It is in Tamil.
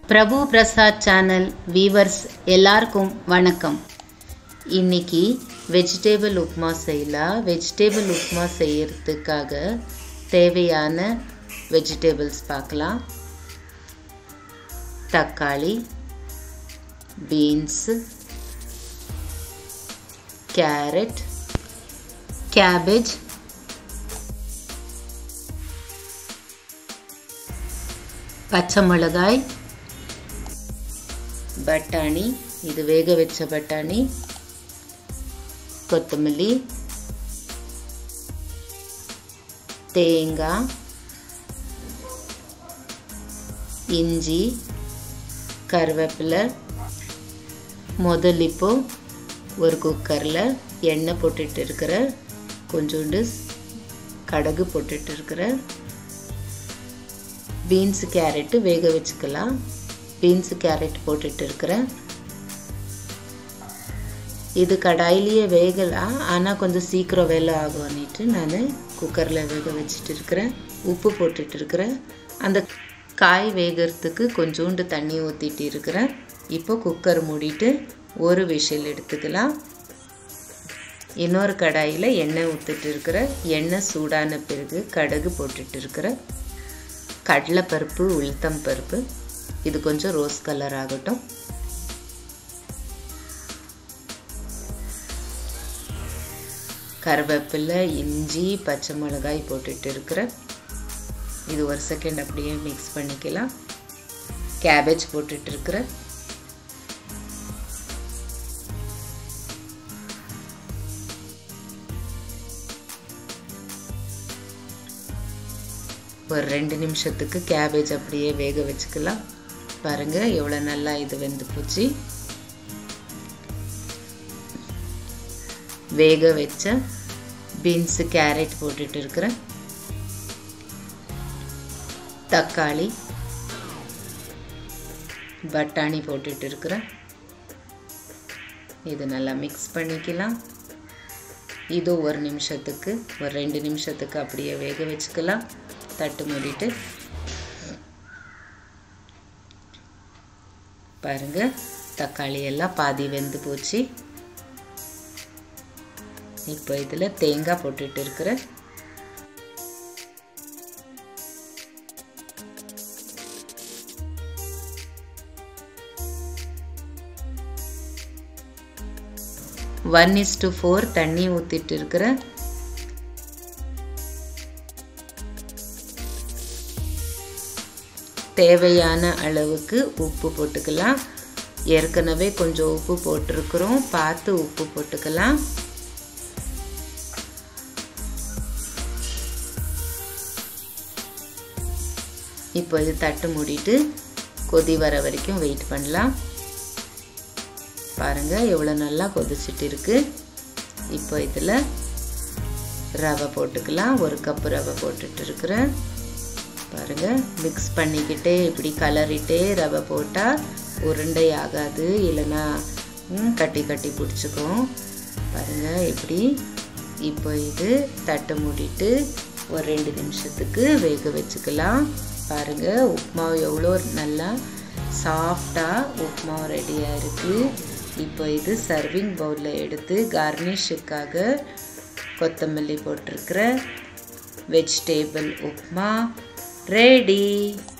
பிரபு பிரசாத் சேனல் வீவர்ஸ் எல்லாருக்கும் வணக்கம் இன்னைக்கு வெஜிடேபிள் உப்மா செய்யலாம் வெஜிடேபிள் உப்மா செய்யறதுக்காக தேவையான வெஜிடேபிள்ஸ் பார்க்கலாம் தக்காளி பீன்ஸு கேரட் கேபேஜ் பச்சை மிளகாய் பட்டாணி இது வேக வச்ச பட்டாணி கொத்தமல்லி தேங்காய் இஞ்சி கருவேப்பிலை முதல் இப்போ ஒரு குக்கரில் எண்ணெய் போட்டுட்டு இருக்கிற கொஞ்சோண்டு கடுகு போட்டுட்டு இருக்கிற பீன்ஸு கேரட்டு வேக வச்சுக்கலாம் பீன்ஸு கேரட் போட்டுட்டு இருக்கிறேன் இது கடாயிலேயே வேகலாம் ஆனால் கொஞ்சம் சீக்கிரம் வேலை ஆகும்னுட்டு நான் குக்கரில் வேக வச்சுட்டு இருக்கிறேன் உப்பு போட்டுட்டு இருக்கிறேன் அந்த காய் வேகிறதுக்கு கொஞ்சோண்டு தண்ணி ஊற்றிட்டு இருக்கிறேன் இப்போ குக்கர் மூடிட்டு ஒரு விஷல் எடுத்துக்கலாம் இன்னொரு கடாயில் எண்ணெய் ஊற்றிட்டு இருக்கிற எண்ணெய் சூடான பிறகு கடுகு போட்டுட்டு இருக்கிற கடலைப்பருப்பு உளுத்தம் பருப்பு இது கொஞ்சம் ரோஸ் கலர் ஆகட்டும் கருவேப்பிலை இஞ்சி பச்சை மிளகாய் போட்டுட்டு இருக்கிற இது ஒரு செகண்ட் அப்படியே மிக்ஸ் பண்ணிக்கலாம் கேபேஜ் போட்டுட்டு இருக்கிற ஒரு ரெண்டு நிமிஷத்துக்கு கேபேஜ் அப்படியே வேக வச்சுக்கலாம் பாருங்கள் எவ்வளோ நல்லா இது வெந்து போச்சு வேக வச்ச பீன்ஸு கேரட் போட்டுட்டு இருக்கிறேன் தக்காளி பட்டாணி போட்டுட்டு இருக்கிறேன் இது நல்லா மிக்ஸ் பண்ணிக்கலாம் இது ஒரு நிமிஷத்துக்கு ஒரு ரெண்டு நிமிஷத்துக்கு அப்படியே வேக வச்சுக்கலாம் தட்டு மூடிட்டு பாருங்க தக்காளி எல்லாம் பாதி வெந்து போச்சு இப்போ இதில் தேங்காய் போட்டுட்டு இருக்கிறேன் ஒன் இஸ் டு ஃபோர் தண்ணி ஊற்றிட்டு இருக்கிறேன் தேவையான அளவுக்கு உப்பு போட்டுக்கலாம் ஏற்கனவே கொஞ்சம் உப்பு போட்டிருக்கிறோம் பார்த்து உப்பு போட்டுக்கலாம் இப்போ இது தட்டு மூடிட்டு கொதி வர வரைக்கும் வெயிட் பண்ணலாம் பாருங்கள் எவ்வளோ நல்லா கொதிச்சுட்டு இருக்கு இப்போ இதில் ரவை போட்டுக்கலாம் ஒரு கப்பு ரவை போட்டுட்டு இருக்கிறேன் பாருங்கள் மிக்ஸ் பண்ணிக்கிட்டே இப்படி கலரிட்டே ரவை போட்டால் உருண்டை ஆகாது இல்லைன்னா கட்டி கட்டி பிடிச்சிக்கும் பாருங்கள் இப்படி இப்போ இது தட்டை மூடிட்டு ஒரு ரெண்டு நிமிஷத்துக்கு வேக வச்சுக்கலாம் பாருங்கள் உப்மா எவ்வளோ நல்லா சாஃப்டாக உப்மா ரெடியாக இருக்குது இப்போ இது சர்விங் பவுலில் எடுத்து கார்னிஷுக்காக கொத்தமல்லி போட்டிருக்கிற வெஜிடேபிள் உப்மா ரெடி